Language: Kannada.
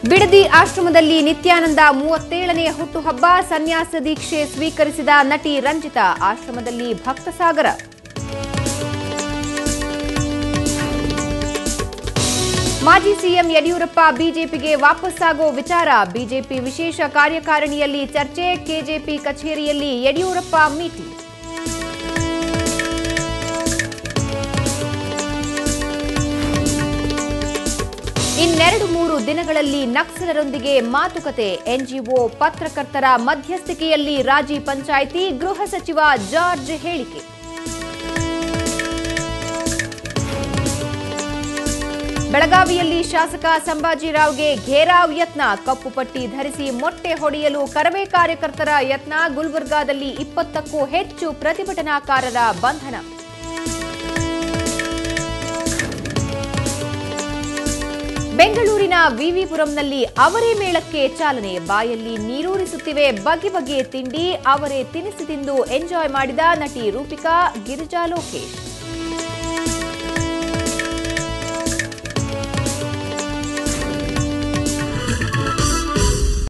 ಬಿಡದಿ ಆಶ್ರಮದಲ್ಲಿ ನಿತ್ಯಾನಂದ ಮೂವತ್ತೇಳನೆಯ ಹುಟ್ಟುಹಬ್ಬ ಸನ್ಯಾಸ ದೀಕ್ಷೆ ಸ್ವೀಕರಿಸಿದ ನಟಿ ರಂಜಿತಾ ಆಶ್ರಮದಲ್ಲಿ ಭಕ್ತ ಸಾಗರ ಮಾಜಿ ಸಿಎಂ ಯಡಿಯೂರಪ್ಪ ಬಿಜೆಪಿಗೆ ವಾಪಸ್ಸಾಗೋ ವಿಚಾರ ಬಿಜೆಪಿ ವಿಶೇಷ ಕಾರ್ಯಕಾರಿಣಿಯಲ್ಲಿ ಚರ್ಚೆ ಕೆಜೆಪಿ ಕಚೇರಿಯಲ್ಲಿ ಯಡಿಯೂರಪ್ಪ ಮೀಟಿಂಗ್ ಇನ್ನೆರಡು ಮೂರು ದಿನಗಳಲ್ಲಿ ನಕ್ಸಲರೊಂದಿಗೆ ಮಾತುಕತೆ ಎನ್ಜಿಒ ಪತ್ರಕರ್ತರ ಮಧ್ಯಸ್ಥಿಕೆಯಲ್ಲಿ ರಾಜಿ ಪಂಚಾಯಿತಿ ಗೃಹ ಸಚಿವ ಜಾರ್ಜ್ ಹೇಳಿಕೆ ಬೆಳಗಾವಿಯಲ್ಲಿ ಶಾಸಕ ಸಂಭಾಜಿರಾವ್ಗೆ ಘೇರಾವ್ ಯತ್ನ ಕಪ್ಪು ಪಟ್ಟಿ ಧರಿಸಿ ಮೊಟ್ಟೆ ಹೊಡೆಯಲು ಕರವೇ ಕಾರ್ಯಕರ್ತರ ಯತ್ನ ಗುಲ್ಬರ್ಗಾದಲ್ಲಿ ಇಪ್ಪತ್ತಕ್ಕೂ ಹೆಚ್ಚು ಪ್ರತಿಭಟನಾಕಾರರ ಬಂಧನ ಬೆಂಗಳೂರಿನ ವಿವಿಪುರಂನಲ್ಲಿ ಅವರೇ ಮೇಳಕ್ಕೆ ಚಾಲನೆ ಬಾಯಲ್ಲಿ ನೀರೂರಿಸುತ್ತಿವೆ ಬಗೆ ಬಗೆಯ ತಿಂಡಿ ಅವರೇ ತಿನಿಸಿ ತಿಂದು ಎಂಜಾಯ್ ಮಾಡಿದ ನಟಿ ರೂಪಿಕಾ ಗಿರಿಜಾ ಲೋಕೇಶ್